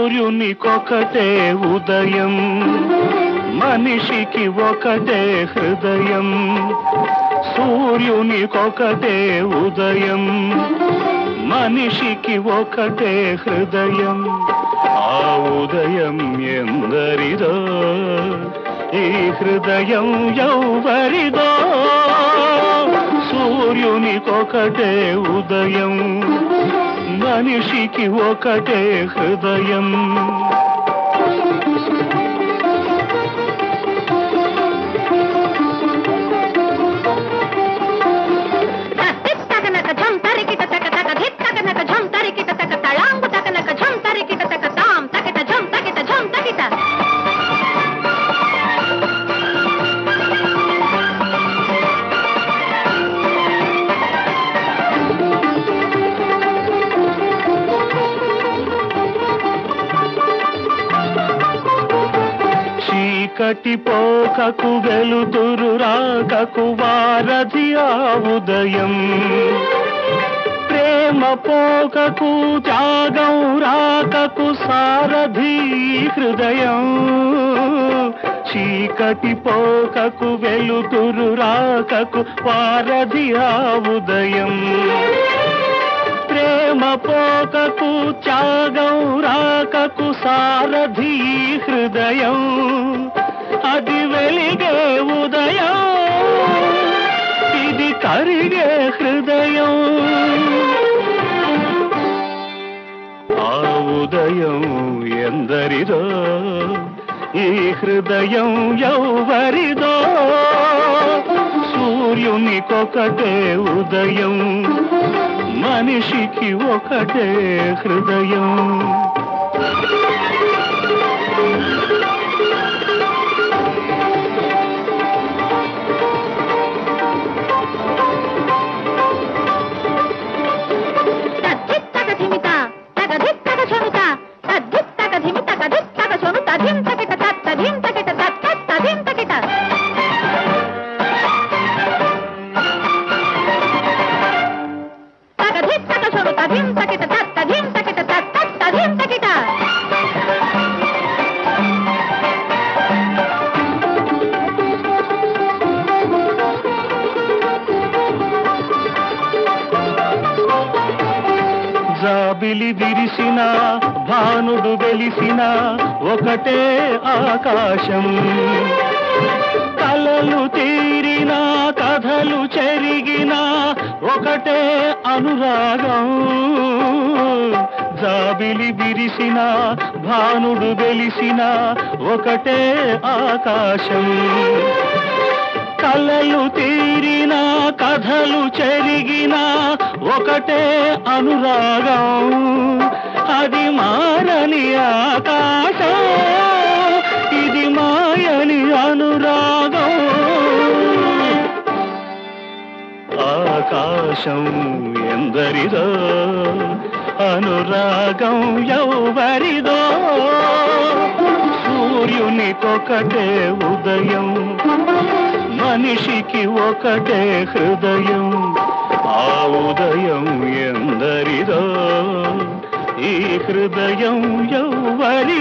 సూర్యునికొకటే ఉదయం మనిషికి ఒకటే హృదయం సూర్యునికొకటే ఉదయం మనిషికి ఒకటే హృదయం ఆ ఉదయం ఎందరిదో ఈ హృదయం ఎవరిదో సూర్యునికొకటే ఉదయం మనిషికి ఒకటే హృదయం తక్కనక ఝం తరికిట తక తక ధిత్తకనక ఝం తరికిట తక తళాంగు తకనక ఝం తరికిట తక తాం తకిట ఝం తకిట ఝం తకిట చీకటి పోకకు వెలుతురు రాకకు వారధి ఆ ఉదయం ప్రేమ పోకకు త్యాగం రాకకు సారథి హృదయం చీకటి పోకకు వెలుతురు రాకకు వారధి ఆ ఉదయం ప్రేమ పోకకు త్యాగం రాకకు సారథి హృదయం అది వెలిగే ఉదయం ఇది కరిగే హృదయం ఆ ఉదయం ఎందరిదో ఈ హృదయం ఎవరిదో సూర్యునికొకటే ఉదయం మనిషికి ఒకటే హృదయం తద్ధిత్తక ధిమిత తక ధిత్తక చనుత తద్ధిత్తక ధిమిత కధిత్తక చనుత ధిం తకిట తత్త ధిం తకిట తత్త ధిం తకిట తక ధిత్తక చనుత ధిం తకిట తత్త ధిం తకిట తత్త ధిం తకిట జాబిలి విరిసిన భానుడు వెలిసిన ఒకటే ఆకాశం కలలు తీరిన కథలు చెరిగిన ఒకటే అనురాగం జాబిలి విరిసిన భానుడు వెలిసిన ఒకటే ఆకాశం కలలు తీరిన కథలు చెరిగిన ఒకటే అనురాగం అది మారని ఆకాశం ఇది మాయని అనురాగం ఆకాశం ఎందరిదో అనురాగం ఎవరిదో సూర్యునికొకటే ఉదయం మనిషికి ఒకటే హృదయం ఆ ఉదయం ఎందరిదో ఈ హృదయం ఎవరి